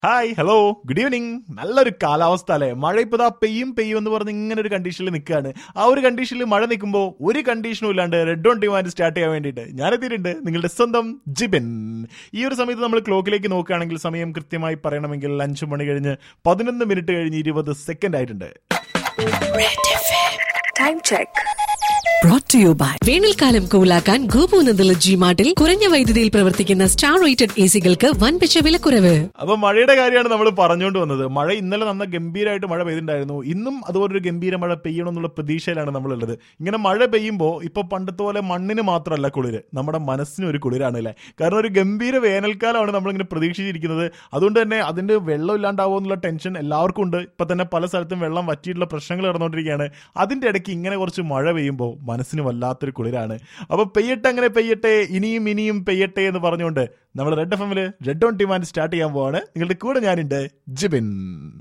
Hi hello good evening നല്ലൊരു കാലാവസ്ഥ അല്ലേ മഴ ഇപ്പൊ ദാ പെയ്യും പെയ്യും എന്ന് പറഞ്ഞ് ഇങ്ങനെ ഒരു കണ്ടീഷനിൽ നിൽക്കുകയാണ് ആ ഒരു കണ്ടീഷനിൽ മഴ നിൽക്കുമ്പോൾ ഒരു കണ്ടീഷനും ഇല്ലാണ്ട് റെഡ് ഓൺ ഡിമാൻഡ് സ്റ്റാർട്ട് ചെയ്യാൻ വേണ്ടിയിട്ട് ഞാൻ എത്തിയിട്ടുണ്ട് നിങ്ങളുടെ സ്വന്തം ജിബിൻ ഈ ഒരു സമയത്ത് നമ്മൾ ക്ലോക്കിലേക്ക് നോക്കുകയാണെങ്കിൽ സമയം കൃത്യമായി പറയണമെങ്കിൽ അഞ്ചു മണി കഴിഞ്ഞ് പതിനൊന്ന് മിനിറ്റ് കഴിഞ്ഞ് ഇരുപത് സെക്കൻഡ് ആയിട്ടുണ്ട് Time check. brought to you by വേനൽക്കാലം കൂലാക്കാൻ ഗോപൂനന്ദല ജി മാർട്ടിൽ കുറഞ്ഞ വൈദ്യുതിയിൽ പ്രവർത്തിക്കുന്ന സ്റ്റാർ റേറ്റഡ് എ സികൾക്ക് വൻപിച്ച വിലക്കുറവ് അപ്പൊ മഴയുടെ കാര്യമാണ് നമ്മൾ പറഞ്ഞുകൊണ്ട് വന്നത് മഴ ഇന്നലെ നന്ന ഗംഭീരമായിട്ട് മഴ പെയ്തിട്ടുണ്ടായിരുന്നു ഇന്നും അതുപോലൊരു ഗംഭീര മഴ പെയ്യണം എന്നുള്ള പ്രതീക്ഷയിലാണ് നമ്മളുള്ളത് ഇങ്ങനെ മഴ പെയ്യുമ്പോൾ ഇപ്പൊ പണ്ടത്തെ പോലെ മണ്ണിന് മാത്രമല്ല കുളിര് നമ്മുടെ മനസ്സിനും ഒരു കുളിരാണ് അല്ലേ കാരണം ഒരു ഗംഭീര വേനൽക്കാലമാണ് നമ്മളിങ്ങനെ പ്രതീക്ഷിച്ചിരിക്കുന്നത് അതുകൊണ്ട് തന്നെ അതിന്റെ വെള്ളം ഇല്ലാണ്ടാവോ എന്നുള്ള ടെൻഷൻ എല്ലാവർക്കും ഉണ്ട് ഇപ്പൊ തന്നെ പല സ്ഥലത്തും വെള്ളം വറ്റിയിട്ടുള്ള പ്രശ്നങ്ങൾ നടന്നുകൊണ്ടിരിക്കുകയാണ് അതിന്റെ ഇടയ്ക്ക് ഇങ്ങനെ കുറച്ച് മഴ പെയ്യുമ്പോൾ മനസ്സിന് വല്ലാത്തൊരു കുളിരാണ് അപ്പൊ പെയ്യട്ടെ അങ്ങനെ പെയ്യട്ടെ ഇനിയും ഇനിയും പെയ്യട്ടെ എന്ന് പറഞ്ഞുകൊണ്ട് നമ്മൾ റെഡ് എഫ് എമ്മിൽ റെഡ് ഓൺ ഡിമാൻഡ് സ്റ്റാർട്ട് ചെയ്യാൻ പോവാണ് നിങ്ങളുടെ കൂടെ ഞാനുണ്ട് ജിബിൻ